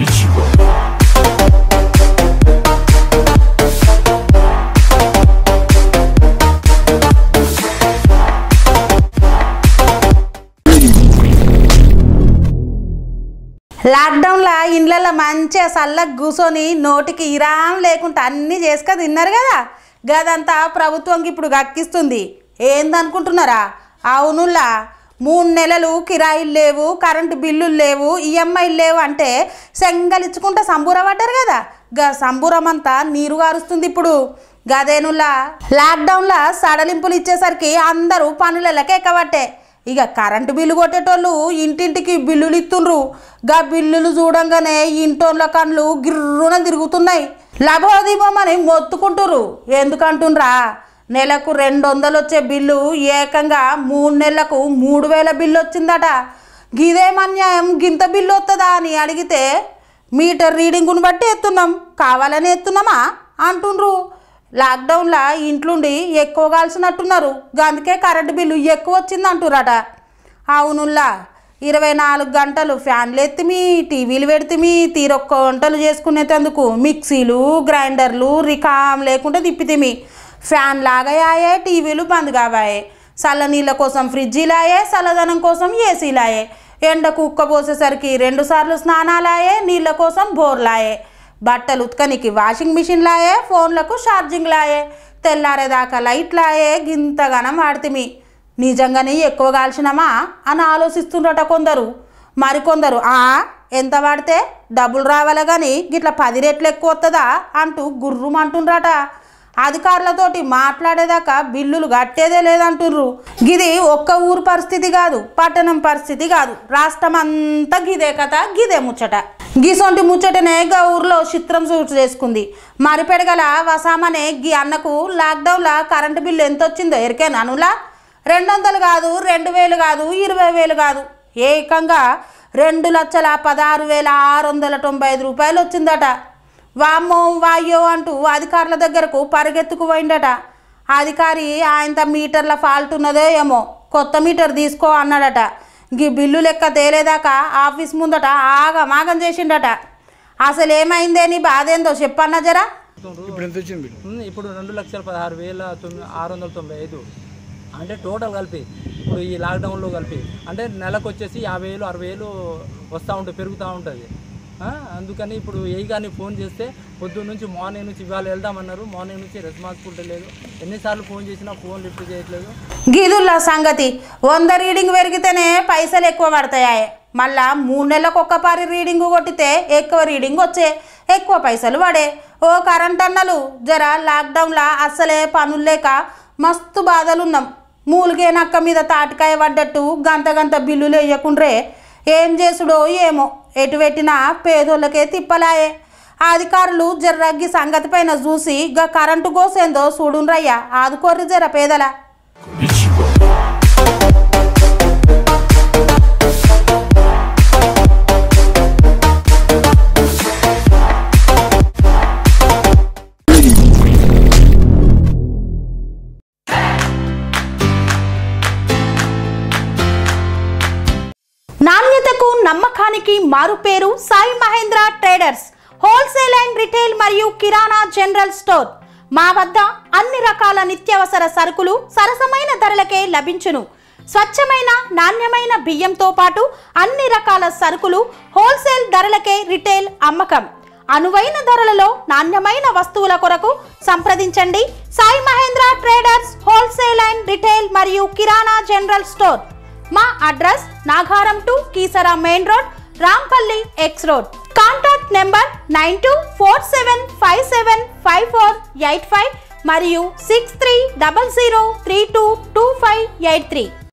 లాక్డౌన్లో ఇండ్లలో మంచిగా చల్లగా కూర్చొని నోటికి ఇరాం లేకుండా అన్నీ చేసుక తిన్నారు కదా గదంతా ప్రభుత్వంకి ఇప్పుడు గక్కిస్తుంది ఏందనుకుంటున్నారా అవునులా మూడు నెలలు కిరాయిలు లేవు కరెంటు బిల్లులు లేవు ఈఎంఐలు లేవు అంటే సెంగలిచ్చుకుంటా సంబూరపడ్డారు కదా గా సంబూరం అంతా నీరు గారుస్తుంది ఇప్పుడు గదేనులా లాక్డౌన్లో సడలింపులు ఇచ్చేసరికి అందరూ పనులకి ఎక్కబట్టే ఇక కరెంటు బిల్లు కొట్టేటోళ్ళు ఇంటింటికి బిల్లులు ఇస్తుండ్రు గా బిల్లులు చూడంగానే ఇంటోళ్ళ కళ్ళు గిర్రున తిరుగుతున్నాయి లభోదీపమని మొత్తుకుంటుర్రు ఎందుకంటుండ్రా నెలకు రెండు వందలు వచ్చే బిల్లు ఏకంగా మూడు నెలలకు మూడు వేల బిల్లు వచ్చిందట గిదేం అన్యాయం గింత బిల్లు వస్తుందా అని అడిగితే మీటర్ రీడింగును బట్టి ఎత్తున్నాం కావాలని ఎత్తున్నామా అంటుండ్రు లాక్డౌన్లో ఇంట్లుండి ఎక్కువ కాల్సినట్టున్నారు అందుకే కరెంటు బిల్లు ఎక్కువ వచ్చింది అంటురట అవునుల్లా ఇరవై నాలుగు గంటలు ఫ్యాన్లు ఎత్తిమి టీవీలు పెడితిమి తీరొక్క వంటలు చేసుకునేటందుకు మిక్సీలు గ్రైండర్లు రికామ్ లేకుండా తిప్పితిమి ఫ్యాన్ లాగాయే టీవీలు బంద్ కావాయే చల్ల నీళ్ళ కోసం ఫ్రిడ్జీలాయే చల్లదనం కోసం ఏసీలాయే ఎండకు ఉక్క పోసేసరికి రెండు సార్లు స్నానాలాయే నీళ్ళ కోసం బోర్లాయే బట్టలు ఉతకనికి వాషింగ్ మిషన్ లాయే ఫోన్లకు ఛార్జింగ్ లాయే తెల్లారేదాకా లైట్ లాయే గింతగానం వాడితిమి నిజంగానే ఎక్కువ కాల్చినామా అని ఆలోచిస్తుండట కొందరు మరికొందరు ఆ ఎంత వాడితే డబ్బులు రావాలి కానీ గిట్ల పది రెట్లు ఎక్కువ వస్తుందా అంటూ గుర్రుమంటుండ్రట అధికారులతోటి మాట్లాడేదాకా బిల్లులు కట్టేదే లేదంటుర్రు గిది ఒక్క ఊరు పరిస్థితి కాదు పట్టణం పరిస్థితి కాదు రాష్ట్రం అంతా గిదే కథ గిదే ముచ్చట గిసొంటి ముచ్చటనే గా ఊర్లో చిత్రం సూట్ చేసుకుంది మరిపెడగల వసామనే గీ అన్నకు లాక్డౌన్లో కరెంటు బిల్లు ఎంత వచ్చిందో ఎరికేనా అనులా రెండు వందలు కాదు రెండు వేలు కాదు ఇరవై వేలు కాదు ఏకంగా రెండు లక్షల పదహారు వేల ఆరు వందల తొంభై ఐదు రూపాయలు వచ్చిందట వామ్మో వాయ్యో అంటూ అధికారుల దగ్గరకు పరిగెత్తుకు పోయిండట అధికారి ఆయనత మీటర్ల ఫాల్ట్ ఉన్నదో ఏమో కొత్త మీటర్ తీసుకో అన్నాడట గీ బిల్లు లెక్క తేలేదాకా ఆఫీస్ ముందట ఆగమాగం చేసిండట అసలు ఏమైందే నీ బాధ ఏందో చెప్పన్నా జరా ఇప్పుడు ఎంత వచ్చింది బిల్లు ఉమ్, ఇప్పుడు రెండు లక్షల పదహారు వేల తొమ్మిది ఆరు వందల తొంభై ఐదు అంటే టోటల్ కలిపి ఇప్పుడు ఈ లాక్డౌన్లో కలిపి అంటే నెలకు వచ్చేసి యాభై వేలు అరవై వేలు వస్తూ ఉంటుంది పెరుగుతూ ఉంటుంది ఆ, అందుకని ఇప్పుడు ఏ కానీ ఫోన్ చేస్తే పొద్దున్న నుంచి మార్నింగ్ నుంచి ఇవాళ వెళ్దామన్నారు మార్నింగ్ నుంచి రెస్పాన్సిబిలిటీ లేదు ఎన్నిసార్లు ఫోన్ చేసినా ఫోన్ లిఫ్ట్ చేయట్లేదు గిదుల్లా సంగతి వంద రీడింగ్ పెరిగితేనే పైసలు ఎక్కువ పడతాయా మళ్ళా మూడు నెలలకు ఒక్కపారి రీడింగ్ కొట్టితే ఎక్కువ రీడింగ్ వచ్చే ఎక్కువ పైసలు పడే ఓ కరెంట్ అన్నలు జర లాక్డౌన్లో అస్సలే పనులు లేక మస్తు బాధలున్నాం మూలిగే నక్క మీద తాటికాయ పడ్డట్టు గంత గంత బిల్లులు వేయకుండ్రే ఏం చేసుడో ఏమో ఎటు పెట్టినా పేదోళ్ళకే తిప్పలాయే ఆ అధికారులు జర్రగ్గి సంగతి పైన చూసి గా కరెంటు కోసేందో చూడుండ్రయ్యా ఆదుకోర్రి జర పేదల నాణ్యతకు నమ్మకానికి మారుపేరు Sai Mahendra traders wholesale and retail మరియు కిరాణా జనరల్ స్టోర్ మా వద్ద అన్ని రకాల నిత్యావసర సరుకులు సరసమైన ధరలకే లభించును స్వచ్ఛమైన నాణ్యమైన బియ్యంతో పాటు అన్ని రకాల సరుకులు హోల్సేల్ ధరలకే రిటైల్ అమ్మకం అనువైన ధరలలో నాణ్యమైన వస్తువుల కొరకు సంప్రదించండి Sai Mahendra traders wholesale and retail మరియు కిరాణా జనరల్ స్టోర్ మా address Nagaram to Keesara main road Rampalli X road contact number nine two four seven five seven five four eight five మరియు six three double zero three two two five eight three